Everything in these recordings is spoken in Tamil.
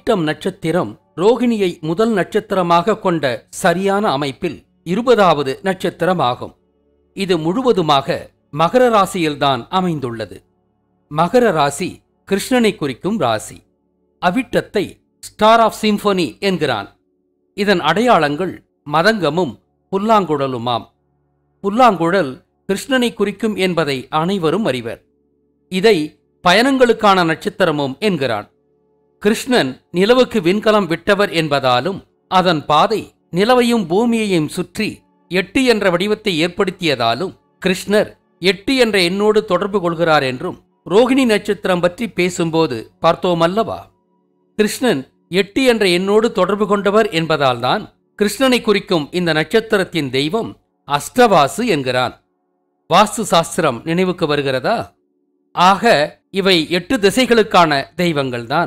அவிட்டம் நட்சத்திரம் ரோகிணியை முதல் நட்சத்திரமாக கொண்ட சரியான அமைப்பில் இருபதாவது நட்சத்திரமாகும் இது முழுவதுமாக மகர ராசியில்தான் அமைந்துள்ளது மகர ராசி கிருஷ்ணனை குறிக்கும் ராசி அவிட்டத்தை ஸ்டார் ஆஃப் சிம்பொனி என்கிறான் இதன் அடையாளங்கள் மதங்கமும் புல்லாங்குழலுமாம் புல்லாங்குழல் கிருஷ்ணனை குறிக்கும் என்பதை அனைவரும் அறிவர் இதை பயணங்களுக்கான நட்சத்திரமும் என்கிறான் கிருஷ்ணன் நிலவுக்கு விண்கலம் விட்டவர் என்பதாலும் அதன் பாதை நிலவையும் பூமியையும் சுற்றி எட்டு என்ற வடிவத்தை ஏற்படுத்தியதாலும் கிருஷ்ணர் எட்டு என்ற எண்ணோடு தொடர்பு கொள்கிறார் என்றும் ரோகிணி நட்சத்திரம் பற்றி பேசும்போது பார்த்தோமல்லவா கிருஷ்ணன் எட்டு என்ற எண்ணோடு தொடர்பு கொண்டவர் என்பதால்தான் கிருஷ்ணனை குறிக்கும் இந்த நட்சத்திரத்தின் தெய்வம் அஷ்டவாசு என்கிறான் வாஸ்து சாஸ்திரம் நினைவுக்கு வருகிறதா ஆக இவை எட்டு திசைகளுக்கான தெய்வங்கள்தான்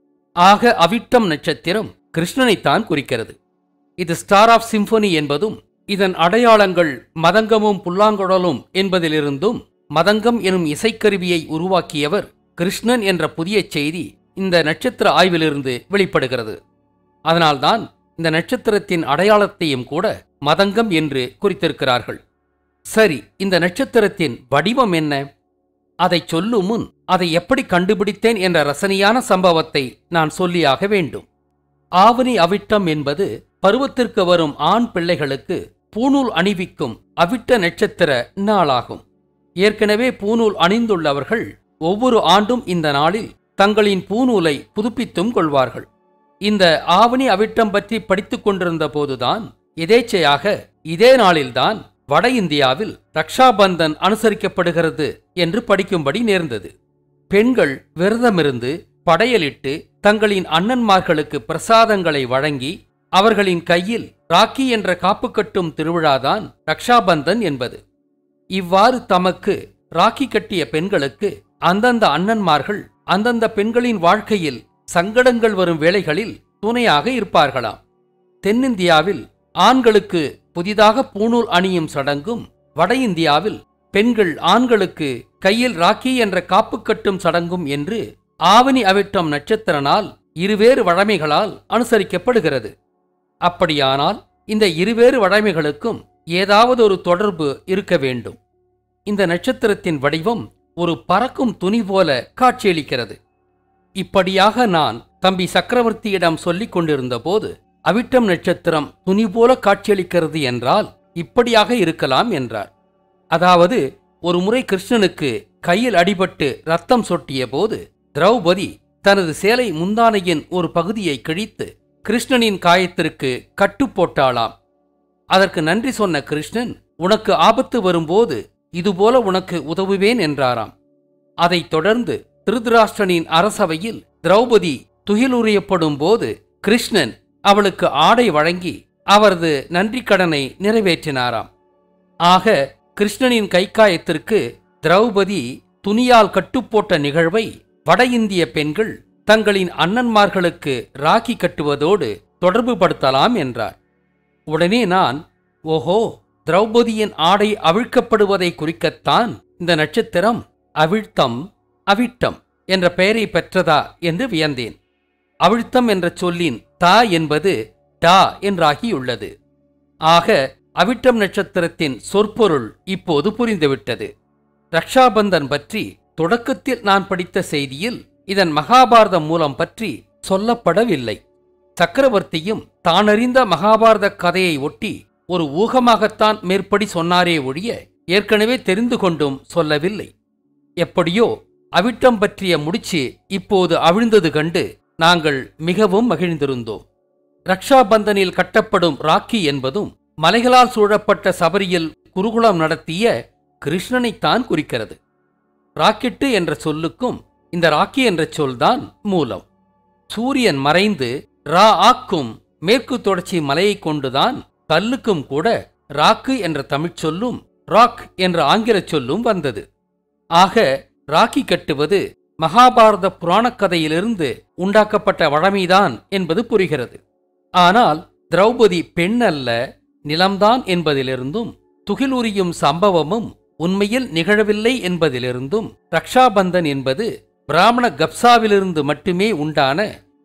ஆக அவிட்டம் நட்சத்திரம் கிருஷ்ணனைத்தான் குறிக்கிறது இது ஸ்டார் ஆஃப் சிம்பொனி என்பதும் இதன் அடையாளங்கள் மதங்கமும் புல்லாங்குழலும் என்பதிலிருந்தும் மதங்கம் எனும் இசைக்கருவியை உருவாக்கியவர் கிருஷ்ணன் என்ற புதிய செய்தி இந்த நட்சத்திர ஆய்விலிருந்து வெளிப்படுகிறது அதனால்தான் இந்த நட்சத்திரத்தின் அடையாளத்தையும் கூட மதங்கம் என்று குறித்திருக்கிறார்கள் சரி இந்த நட்சத்திரத்தின் வடிவம் என்ன அதைச் சொல்லும் முன் அதை எப்படி கண்டுபிடித்தேன் என்ற ரசனையான சம்பவத்தை நான் சொல்லியாக வேண்டும் ஆவணி அவிட்டம் என்பது பருவத்திற்கு வரும் ஆண் பிள்ளைகளுக்கு பூணூல் அணிவிக்கும் அவிட்ட நட்சத்திர நாளாகும் ஏற்கனவே பூணூல் அணிந்துள்ளவர்கள் ஒவ்வொரு ஆண்டும் இந்த நாளில் தங்களின் பூநூலை புதுப்பித்தும் கொள்வார்கள் இந்த ஆவணி அவிட்டம் பற்றி படித்துக் கொண்டிருந்த போதுதான் எதேச்சையாக இதே நாளில்தான் வட இந்தியாவில் ரக்ஷாபந்தன் அனுசரிக்கப்படுகிறது என்று படிக்கும்படி நேர்ந்தது பெண்கள் விரதமிருந்து படையலிட்டு தங்களின் அண்ணன்மார்களுக்கு பிரசாதங்களை வழங்கி அவர்களின் கையில் ராக்கி என்ற காப்பு கட்டும் திருவிழாதான் ரக்ஷாபந்தன் என்பது இவ்வாறு தமக்கு ராக்கி கட்டிய பெண்களுக்கு அந்தந்த அண்ணன்மார்கள் அந்தந்த பெண்களின் வாழ்க்கையில் சங்கடங்கள் வரும் வேளைகளில் துணையாக இருப்பார்களாம் தென்னிந்தியாவில் ஆண்களுக்கு புதிதாக பூணூல் அணியும் சடங்கும் வட இந்தியாவில் பெண்கள் ஆண்களுக்கு கையில் ராக்கி என்ற காப்பு கட்டும் சடங்கும் என்று ஆவணி அவிட்டம் நட்சத்திர நாள் இருவேறு வழமைகளால் அனுசரிக்கப்படுகிறது அப்படியானால் இந்த இருவேறு வழமைகளுக்கும் ஏதாவது ஒரு தொடர்பு இருக்க வேண்டும் இந்த நட்சத்திரத்தின் வடிவம் ஒரு பறக்கும் துணி போல காட்சியளிக்கிறது இப்படியாக நான் தம்பி சக்கரவர்த்தியிடம் சொல்லிக் கொண்டிருந்த போது அவிட்டம் நட்சத்திரம் துணி போல காட்சியளிக்கிறது என்றால் இப்படியாக இருக்கலாம் என்றார் அதாவது ஒரு முறை கிருஷ்ணனுக்கு கையில் அடிபட்டு ரத்தம் சொட்டிய போது திரௌபதி தனது சேலை முந்தானையின் ஒரு பகுதியை கிழித்து கிருஷ்ணனின் காயத்திற்கு கட்டு போட்டாளாம் அதற்கு நன்றி சொன்ன கிருஷ்ணன் உனக்கு ஆபத்து வரும்போது இதுபோல உனக்கு உதவுவேன் என்றாராம் அதைத் தொடர்ந்து திருதராஷ்டிரனின் அரசவையில் திரௌபதி துகிலுரியப்படும் போது கிருஷ்ணன் அவளுக்கு ஆடை வழங்கி அவரது நன்றி கடனை நிறைவேற்றினாராம் ஆக கிருஷ்ணனின் கைக்காயத்திற்கு திரௌபதி துணியால் கட்டுப்போட்ட நிகழ்வை வட இந்திய பெண்கள் தங்களின் அண்ணன்மார்களுக்கு ராக்கி கட்டுவதோடு தொடர்புபடுத்தலாம் என்றார் உடனே நான் ஓஹோ திரௌபதியின் ஆடை அவிழ்க்கப்படுவதை குறிக்கத்தான் இந்த நட்சத்திரம் அவிழ்த்தம் அவிட்டம் என்ற பெயரை பெற்றதா என்று வியந்தேன் அவிழ்த்தம் என்ற சொல்லின் தா என்பது டா என்றாகியுள்ளது ஆக அவிட்டம் நட்சத்திரத்தின் சொற்பொருள் இப்போது புரிந்துவிட்டது ரக்ஷாபந்தன் பற்றி தொடக்கத்தில் நான் படித்த செய்தியில் இதன் மகாபாரதம் மூலம் பற்றி சொல்லப்படவில்லை சக்கரவர்த்தியும் தானறிந்த மகாபாரத கதையை ஒட்டி ஒரு ஊகமாகத்தான் மேற்படி சொன்னாரே ஒழிய ஏற்கனவே தெரிந்து கொண்டும் சொல்லவில்லை எப்படியோ அவிட்டம் பற்றிய முடிச்சு இப்போது அவிழ்ந்தது கண்டு நாங்கள் மிகவும் மகிழ்ந்திருந்தோம் ரக்ஷாபந்தனில் கட்டப்படும் ராக்கி என்பதும் மலைகளால் சூழப்பட்ட சபரியில் குருகுலம் நடத்திய கிருஷ்ணனைத்தான் குறிக்கிறது ராக்கெட்டு என்ற சொல்லுக்கும் இந்த ராக்கி என்ற சொல்தான் மூலம் சூரியன் மறைந்து ரா ஆக்கும் மேற்கு தொடர்ச்சி மலையைக் கொண்டுதான் கல்லுக்கும் கூட ராக்கு என்ற தமிழ்ச் சொல்லும் ராக் என்ற ஆங்கிலச் சொல்லும் வந்தது ஆக ராக்கி கட்டுவது மகாபாரத புராணக் கதையிலிருந்து உண்டாக்கப்பட்ட வழமைதான் என்பது புரிகிறது ஆனால் திரௌபதி பெண் அல்ல நிலம்தான் என்பதிலிருந்தும் துகிலுரியும் சம்பவமும் உண்மையில் நிகழவில்லை என்பதிலிருந்தும் ரக்ஷாபந்தன் என்பது பிராமண கப்சாவிலிருந்து மட்டுமே உண்டான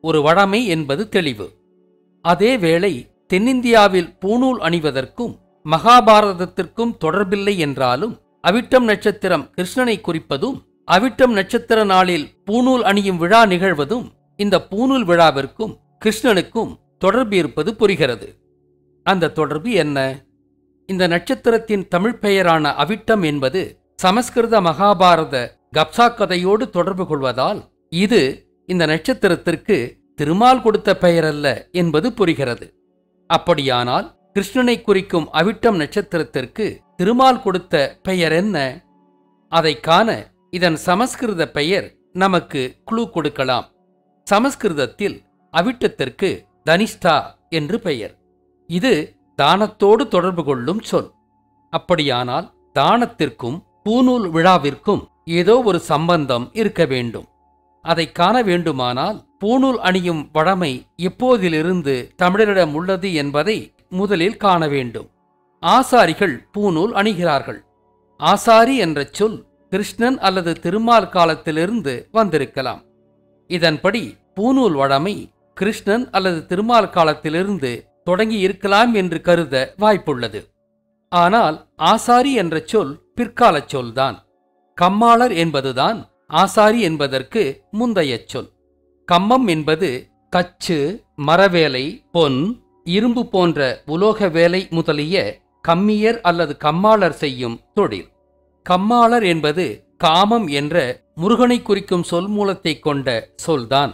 ஒரு வழமை என்பது தெளிவு அதேவேளை தென்னிந்தியாவில் பூணூல் அணிவதற்கும் மகாபாரதத்திற்கும் தொடர்பில்லை என்றாலும் அவிட்டம் நட்சத்திரம் கிருஷ்ணனை குறிப்பதும் அவிட்டம் நட்சத்திர நாளில் பூணூல் அணியும் விழா நிகழ்வதும் இந்த பூணூல் விழாவிற்கும் கிருஷ்ணனுக்கும் தொடர்பு இருப்பது புரிகிறது அந்த தொடர்பு என்ன இந்த நட்சத்திரத்தின் தமிழ் பெயரான அவிட்டம் என்பது சமஸ்கிருத மகாபாரத கப்சா கதையோடு தொடர்பு கொள்வதால் இது இந்த நட்சத்திரத்திற்கு திருமால் கொடுத்த பெயரல்ல என்பது புரிகிறது அப்படியானால் கிருஷ்ணனை குறிக்கும் அவிட்டம் நட்சத்திரத்திற்கு திருமால் கொடுத்த பெயர் என்ன அதைக் காண இதன் சமஸ்கிருத பெயர் நமக்கு குழு கொடுக்கலாம் சமஸ்கிருதத்தில் அவிட்டத்திற்கு தனிஷ்டா என்று பெயர் இது தானத்தோடு தொடர்பு கொள்ளும் சொல் அப்படியானால் தானத்திற்கும் பூநூல் விழாவிற்கும் ஏதோ ஒரு சம்பந்தம் இருக்க வேண்டும் அதை காண வேண்டுமானால் பூணூல் அணியும் வழமை எப்போதிலிருந்து தமிழரிடம் உள்ளது என்பதை முதலில் காண வேண்டும் ஆசாரிகள் பூணூல் அணிகிறார்கள் ஆசாரி என்ற சொல் கிருஷ்ணன் அல்லது திருமால் காலத்திலிருந்து வந்திருக்கலாம் இதன்படி பூணூல் வழமை கிருஷ்ணன் அல்லது திருமால் காலத்திலிருந்து தொடங்கி இருக்கலாம் என்று கருத வாய்ப்புள்ளது ஆனால் ஆசாரி என்ற சொல் பிற்காலச் சொல்தான் கம்மாளர் என்பதுதான் ஆசாரி என்பதற்கு முந்தைய சொல் கம்மம் என்பது கச்சு மரவேலை பொன் இரும்பு போன்ற உலோக வேலை முதலிய கம்மியர் அல்லது கம்மாளர் செய்யும் தொழில் கம்மாளர் என்பது காமம் என்ற முருகனை குறிக்கும் சொல் மூலத்தை கொண்ட சொல்தான்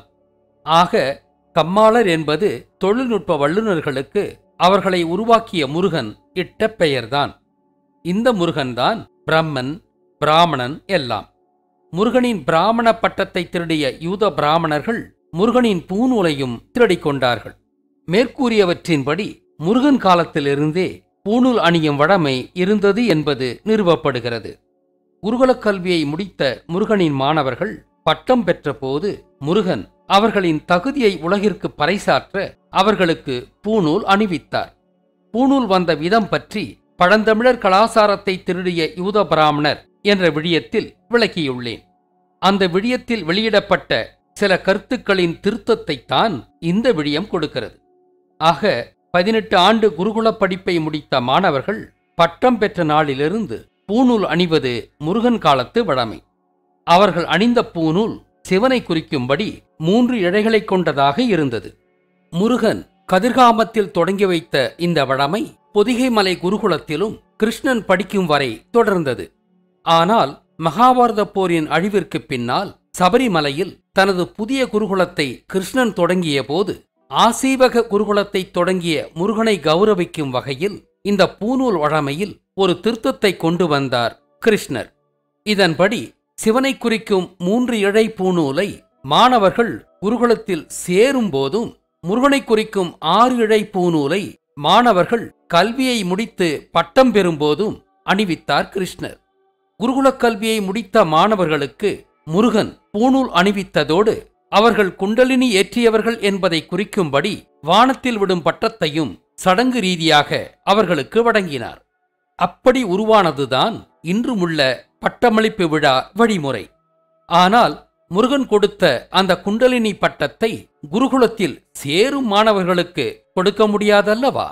ஆக கம்மாளர் என்பது தொழில்நுட்ப வல்லுநர்களுக்கு அவர்களை உருவாக்கிய முருகன் இட்ட பெயர்தான் இந்த முருகன்தான் பிரம்மன் பிராமணன் எல்லாம் முருகனின் பிராமண பட்டத்தை திருடிய யூத பிராமணர்கள் முருகனின் பூநூலையும் திருடிக் கொண்டார்கள் மேற்கூறியவற்றின்படி முருகன் காலத்திலிருந்தே பூணூல் அணியும் வழமை இருந்தது என்பது நிறுவப்படுகிறது குருகுலக் கல்வியை முடித்த முருகனின் மாணவர்கள் பட்டம் பெற்றபோது முருகன் அவர்களின் தகுதியை உலகிற்கு பறைசாற்ற அவர்களுக்கு பூணூல் அணிவித்தார் பூணூல் வந்த விதம் பற்றி பழந்தமிழர் கலாசாரத்தை திருடிய யூத பிராமணர் என்ற விழியத்தில் விளக்கியுள்ளேன் அந்த விழியத்தில் வெளியிடப்பட்ட சில கருத்துக்களின் திருத்தத்தைத்தான் இந்த விழியம் கொடுக்கிறது ஆக பதினெட்டு ஆண்டு குருகுல படிப்பை முடித்த மாணவர்கள் பட்டம் பெற்ற நாளிலிருந்து பூணூல் அணிவது முருகன் காலத்து வழமை அவர்கள் அணிந்த பூணூல் சிவனை குறிக்கும்படி மூன்று இழைகளைக் கொண்டதாக இருந்தது முருகன் கதிர்காமத்தில் தொடங்கி வைத்த இந்த வழமை பொதிகை மலை குருகுலத்திலும் கிருஷ்ணன் படிக்கும் வரை தொடர்ந்தது ஆனால் மகாபாரத போரின் அழிவிற்கு பின்னால் சபரிமலையில் தனது புதிய குருகுலத்தை கிருஷ்ணன் தொடங்கிய போது ஆசீவக குருகுலத்தை தொடங்கிய முருகனை கௌரவிக்கும் வகையில் இந்த பூநூல் வழமையில் ஒரு திருத்தத்தை கொண்டு வந்தார் கிருஷ்ணர் இதன்படி சிவனை குறிக்கும் மூன்று இழை பூநூலை மாணவர்கள் குருகுலத்தில் சேரும் போதும் முருகனை குறிக்கும் ஆறு இழை பூநூலை மாணவர்கள் கல்வியை முடித்து பட்டம் பெறும்போதும் அணிவித்தார் கிருஷ்ணர் குருகுலக் கல்வியை முடித்த மாணவர்களுக்கு முருகன் பூணூல் அணிவித்ததோடு அவர்கள் குண்டலினி ஏற்றியவர்கள் என்பதை குறிக்கும்படி வானத்தில் விடும் பட்டத்தையும் சடங்கு ரீதியாக அவர்களுக்கு வழங்கினார் அப்படி உருவானதுதான் இன்றுமுள்ள பட்டமளிப்பு விழா வழிமுறை ஆனால் முருகன் கொடுத்த அந்த குண்டலினி பட்டத்தை குருகுலத்தில் சேரும் மாணவர்களுக்கு கொடுக்க முடியாதல்லவா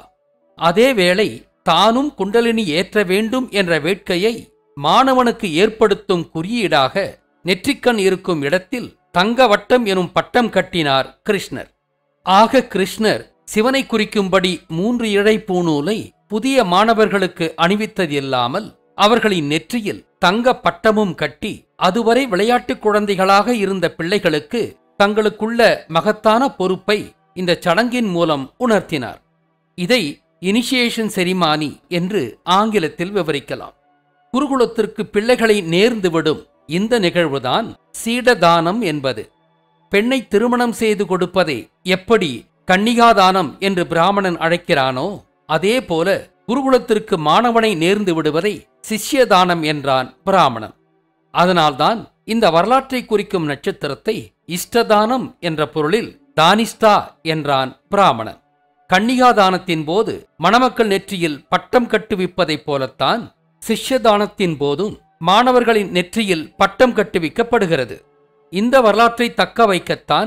அதேவேளை தானும் குண்டலினி ஏற்ற வேண்டும் என்ற வேட்கையை மாணவனுக்கு ஏற்படுத்தும் குறியீடாக நெற்றிக்கண் இருக்கும் இடத்தில் தங்க வட்டம் எனும் பட்டம் கட்டினார் கிருஷ்ணர் ஆக கிருஷ்ணர் சிவனை குறிக்கும்படி மூன்று இழை பூணூலை புதிய மாணவர்களுக்கு அணிவித்தது இல்லாமல் அவர்களின் நெற்றியில் தங்க பட்டமும் கட்டி அதுவரை விளையாட்டுக் குழந்தைகளாக இருந்த பிள்ளைகளுக்கு தங்களுக்குள்ள மகத்தான பொறுப்பை இந்த சடங்கின் மூலம் உணர்த்தினார் இதை இனிஷியேஷன் செரிமானி என்று ஆங்கிலத்தில் விவரிக்கலாம் குருகுலத்திற்கு பிள்ளைகளை நேர்ந்து விடும் இந்த நிகழ்வுதான் சீடதானம் என்பது பெண்ணை திருமணம் செய்து கொடுப்பதை எப்படி கன்னிகாதானம் என்று பிராமணன் அழைக்கிறானோ அதே போல குருகுலத்திற்கு மாணவனை நேர்ந்து விடுவதை சிஷ்யதானம் என்றான் பிராமணன் அதனால்தான் இந்த வரலாற்றை குறிக்கும் நட்சத்திரத்தை இஷ்டதானம் என்ற பொருளில் தானிஷ்டா என்றான் பிராமணன் கன்னிகாதானத்தின் போது மணமக்கள் நெற்றியில் பட்டம் கட்டுவிப்பதைப் போலத்தான் சிஷ்யதானத்தின் போதும் மாணவர்களின் நெற்றியில் பட்டம் கட்டுவிக்கப்படுகிறது இந்த வரலாற்றை தக்க வைக்கத்தான்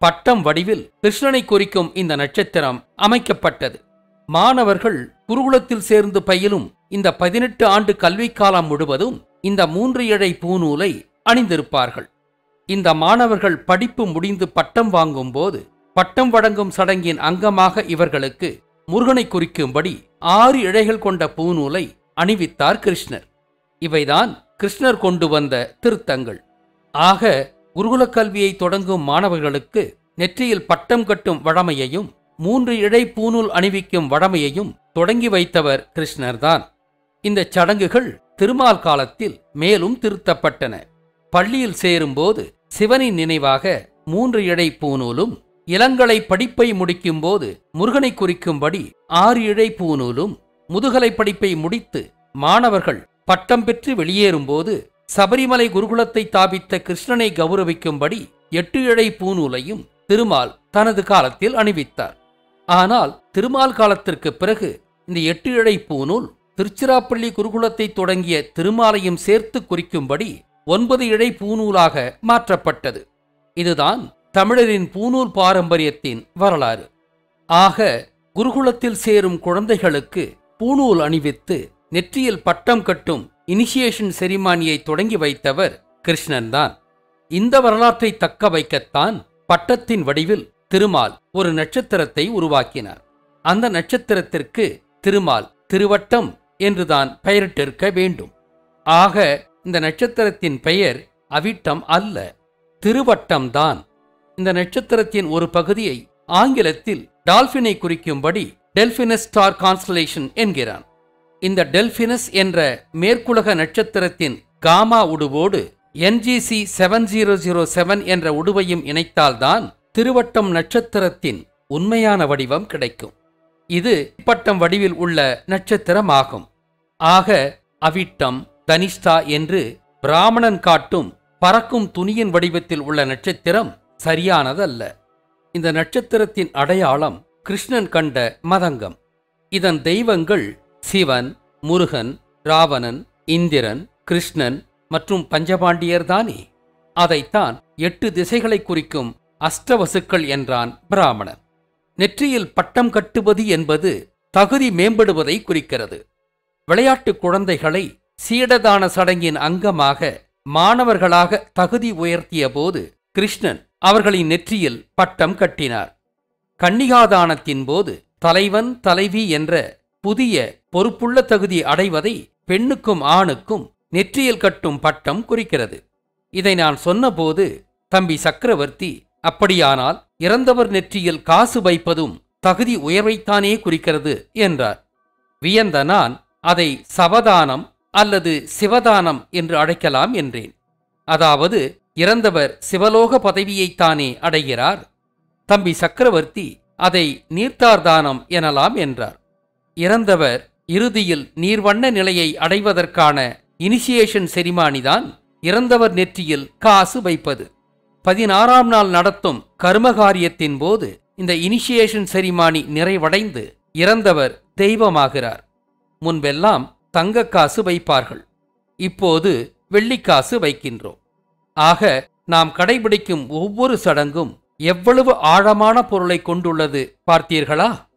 பட்டம் வடிவில் கிருஷ்ணனை குறிக்கும் இந்த நட்சத்திரம் அமைக்கப்பட்டது மாணவர்கள் குருகுலத்தில் சேர்ந்து பயிலும் இந்த பதினெட்டு ஆண்டு கல்விக்காலம் முழுவதும் இந்த மூன்று இழை பூநூலை அணிந்திருப்பார்கள் இந்த மாணவர்கள் படிப்பு முடிந்து பட்டம் வாங்கும்போது பட்டம் வழங்கும் சடங்கின் அங்கமாக இவர்களுக்கு முருகனை குறிக்கும்படி ஆறு இழைகள் கொண்ட பூநூலை அணிவித்தார் கிருஷ்ணர் இவைதான் கிருஷ்ணர் கொண்டு வந்த திருத்தங்கள் ஆக குருகுலக் கல்வியை தொடங்கும் மாணவர்களுக்கு நெற்றியில் பட்டம் கட்டும் வழமையையும் மூன்று இழை பூநூல் அணிவிக்கும் வழமையையும் தொடங்கி வைத்தவர் கிருஷ்ணர்தான் இந்த சடங்குகள் திருமால் காலத்தில் மேலும் திருத்தப்பட்டன பள்ளியில் சேரும்போது சிவனின் நினைவாக மூன்று இழை பூநூலும் இளங்கலை படிப்பை முடிக்கும்போது முருகனை குறிக்கும்படி ஆறு இழை பூநூலும் முதுகலை படிப்பை முடித்து மாணவர்கள் பட்டம் பெற்று வெளியேறும்போது சபரிமலை குருகுலத்தை தாபித்த கிருஷ்ணனை கௌரவிக்கும்படி எட்டு இழை பூநூலையும் திருமால் தனது காலத்தில் அணிவித்தார் ஆனால் திருமால் காலத்திற்கு பிறகு இந்த எட்டு இழை பூநூல் திருச்சிராப்பள்ளி குருகுலத்தை தொடங்கிய திருமாலையும் சேர்த்து குறிக்கும்படி ஒன்பது இழை பூநூலாக மாற்றப்பட்டது இதுதான் தமிழரின் பூநூல் பாரம்பரியத்தின் வரலாறு ஆக குருகுலத்தில் சேரும் குழந்தைகளுக்கு பூநூல் அணிவித்து நெற்றியில் பட்டம் கட்டும் இனிஷியேஷன் செரிமானியை தொடங்கி வைத்தவர் கிருஷ்ணன்தான் இந்த வரலாற்றை தக்க வைக்கத்தான் பட்டத்தின் வடிவில் திருமால் ஒரு நட்சத்திரத்தை உருவாக்கினார் அந்த நட்சத்திரத்திற்கு திருமால் திருவட்டம் என்றுதான் பெயரிட்டிருக்க வேண்டும் ஆக இந்த நட்சத்திரத்தின் பெயர் அவிட்டம் அல்ல திருவட்டம்தான் இந்த நட்சத்திரத்தின் ஒரு பகுதியை ஆங்கிலத்தில் டால்பினை குறிக்கும்படி டெல்பினஸ் ஸ்டார் கான்ஸ்டலேஷன் என்கிறான் இந்த டெல்பினஸ் என்ற மேற்குலக நட்சத்திரத்தின் காமா உடுவோடு NGC seven zero zero seven என்ற உடுவையும் இணைத்தால்தான் திருவட்டம் நட்சத்திரத்தின் உண்மையான வடிவம் கிடைக்கும் இது பட்டம் வடிவில் உள்ள நட்சத்திரமாகும் ஆக அவிட்டம் தனிஷ்டா என்று பிராமணன் காட்டும் பறக்கும் துணியின் வடிவத்தில் உள்ள நட்சத்திரம் சரியானதல்ல இந்த நட்சத்திரத்தின் அடையாளம் கிருஷ்ணன் கண்ட மதங்கம் இதன் தெய்வங்கள் சிவன் முருகன் ராவணன் இந்திரன் கிருஷ்ணன் மற்றும் பஞ்சபாண்டியர்தானே அதைத்தான் எட்டு திசைகளை குறிக்கும் அஷ்டவசுக்கள் என்றான் பிராமணன் நெற்றியில் பட்டம் கட்டுவது என்பது தகுதி மேம்படுவதை குறிக்கிறது விளையாட்டு குழந்தைகளை சீடதான சடங்கின் அங்கமாக மாணவர்களாக தகுதி உயர்த்திய போது கிருஷ்ணன் அவர்களின் நெற்றியில் பட்டம் கட்டினார் கன்னிகாதானத்தின் போது தலைவன் தலைவி என்ற புதிய பொறுப்புள்ள தகுதி அடைவதை பெண்ணுக்கும் ஆணுக்கும் நெற்றியில் கட்டும் பட்டம் குறிக்கிறது இதை நான் சொன்னபோது தம்பி சக்கரவர்த்தி அப்படியானால் இறந்தவர் நெற்றியில் காசு வைப்பதும் தகுதி உயர்வைத்தானே குறிக்கிறது என்றார் வியந்த நான் அதை சவதானம் அல்லது சிவதானம் என்று அழைக்கலாம் என்றேன் அதாவது இறந்தவர் சிவலோக பதவியைத்தானே அடைகிறார் தம்பி சக்கரவர்த்தி அதை நீர்த்தார்தானம் எனலாம் என்றார் இறந்தவர் இறுதியில் நீர்வண்ண நிலையை அடைவதற்கான இனிஷியேஷன் செரிமானிதான் இறந்தவர் நெற்றியில் காசு வைப்பது பதினாறாம் நாள் நடத்தும் கர்மகாரியத்தின் போது இந்த இனிஷியேஷன் செரிமானி நிறைவடைந்து இறந்தவர் தெய்வமாகிறார் முன்பெல்லாம் தங்கக் காசு வைப்பார்கள் இப்போது வெள்ளிக்காசு வைக்கின்றோம் ஆக நாம் கடைபிடிக்கும் ஒவ்வொரு சடங்கும் எவ்வளவு ஆழமான பொருளை கொண்டுள்ளது பார்த்தீர்களா